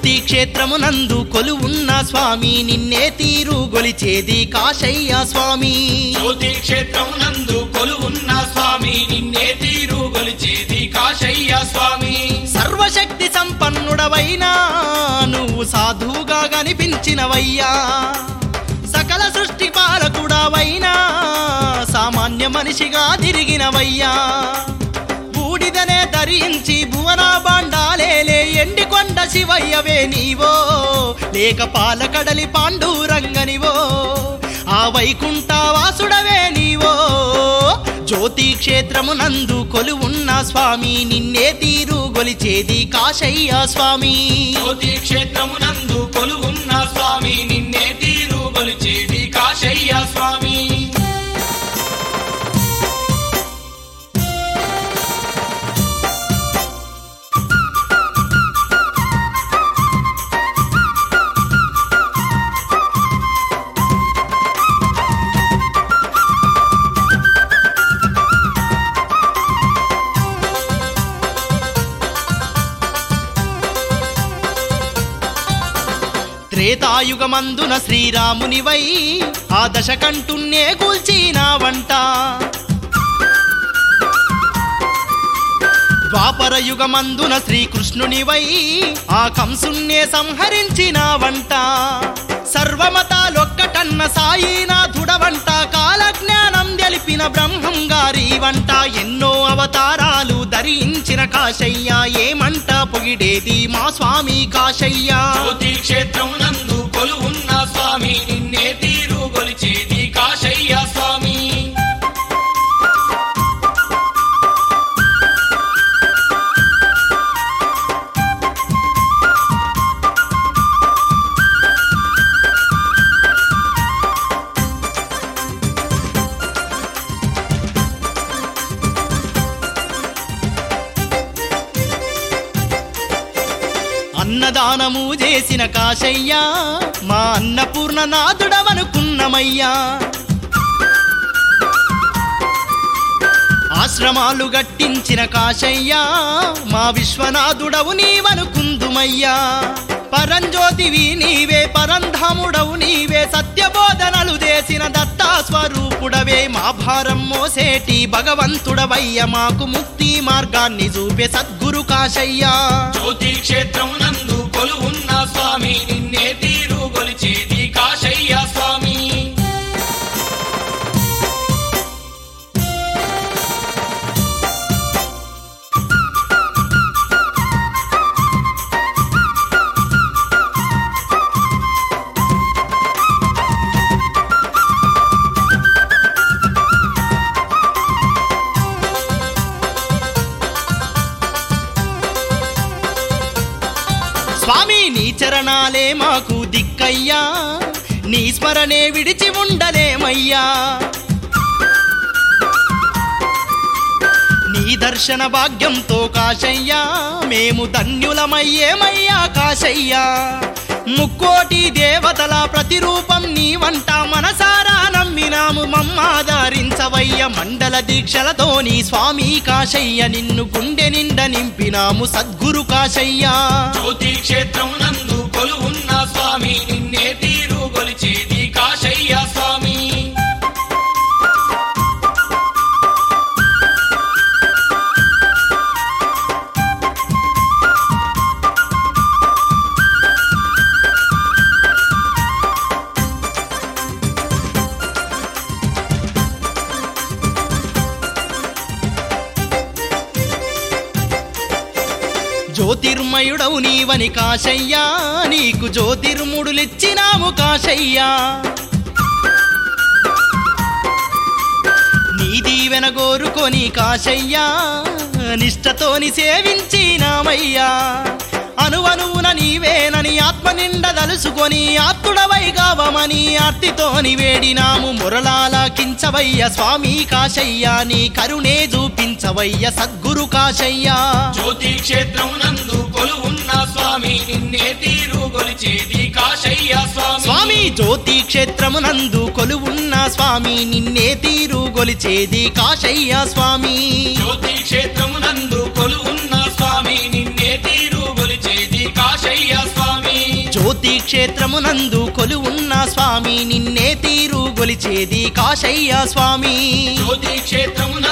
జ్యోతి క్షేత్రమునందు కొలువున్న స్వామి నిన్నే తీరు గొలిచేది కాశయ్య స్వామి జ్యోతి క్షేత్రం నందు కొలువున్న స్వామి నిన్నే తీరు గొలిచేది కాశయ్య స్వామి సర్వశక్తి సంపన్నుడవైనా నువ్వు సాధువుగా కనిపించినవయ్యా సకల సృష్టి పాలకుడవైనా సామాన్య మనిషిగా తిరిగినవయ్యా బూడిదనే ధరించి భువన బాండాలేలే ఎండికొండ శివయ్యవే నీవో లేక పాలకడలి పాండూరంగనివో ఆ వైకుంఠ వాసుడవే నీవో జ్యోతి క్షేత్రమునందు కొలువున్న స్వామి నిన్నే తీరు గొలిచేది కాశయ్య స్వామి జ్యోతి క్షేత్రము నందు కొలువున్న స్వామి నిన్నే తీరు గొలిచేది కాశయ్య స్వామి త్రేతాయుగమందున శ్రీరామునివై ఆ దశకంటున్నే కూల్చినావంట ద్వాపర యుగమందున శ్రీకృష్ణునివై ఆ కంసున్నే సంహరించినావంట సర్వమతాలొక్కటన్న సాయినాథుడవంట కాలజ్ఞానం తెలిపిన బ్రహ్మం గారి వంట ఎన్నో అవతారాలు ధరించిన కాశయ్య ఏమంట పొగిడేది మా స్వామి కాశయ్య జ్యోతి క్షేత్రం నందు కొలువున్న స్వామి నిన్నే తీరు గొలిచేది కాశయ్య స్వామి అన్నదానము చేసిన కాశయ్య మా అన్నపూర్ణ నాథుడవనుకున్నమయ్యా ఆశ్రమాలు గట్టించిన కాశయ్య మా విశ్వనాథుడవు నీవనుకుందుమయ్యా పరంజ్యోతివి నీవే పరంధాముడవు నీవే సత్యబోధనలు చేసిన దత్తా స్వరూపుడవే మా భారం మోసేటి భగవంతుడవయ్య మాకు ముక్తి మార్గాన్ని చూపే సద్గురు కాశయ్యా జ్యోతి క్షేత్రం నందు కొలువున్న స్వామి నిన్నే తీరు గొలిచేది కాశయ్య స్వామి స్వామి నీ చరణాలే మాకు దిక్కయ్యా నీ స్మరణే విడిచి ఉండలేమయ్యా నీ దర్శన భాగ్యంతో కాశయ్యా మేము ధన్యులమయ్యేమయ్యా కాశయ్యా ముక్కోటి దేవతల ప్రతిరూపం నీవంట మనసారా నమ్మినాము మమ్మాదారించవయ్య మండల దీక్షలతోని స్వామి కాశయ్య నిన్ను గుండె నిండ నింపినాము సద్గురు కాశయ్యా జ్యోతి క్షేత్రం నందు కొలువున్న స్వామి నిన్నే తీరు గొలిచేది కాశయ్య స్వామి జ్యోతిర్మయుడవు నీవని కాశయ్యా నీకు జ్యోతిర్ముడులిచ్చినాము కాశయ్యా నీ దీవెన గోరుకొని కాశయ్యా నిష్టతోని సేవించినామయ్యా అనువనువున నీవేనని ఆత్మ నిండ దలుసుకొని ఆత్తుడవై గావమని ఆర్తితోని వేడినాము మురళాలకించవయ్య స్వామి కాశయ్య నీ కరుణే చూపించవయ్య సద్గురు కాశయ్య జ్యోతి క్షేత్రం నందు కొలువున్న స్వామి నిన్నే తీరు గొలిచేది కాశయ్య స్వామి స్వామి జ్యోతి క్షేత్రమునందు కొలువున్న స్వామి నిన్నే తీరు గొలిచేది కాశయ్య స్వామి జ్యోతి క్షేత్రం నందు కొలువున్న స్వామి నిన్నే తీరు గొలిచేది కాశయ్య స్వామి క్షేత్రమునందు కొలువున్న స్వామి నిన్నే తీరు గొలిచేది కాశయ్య స్వామి జ్యోతి క్షేత్రమున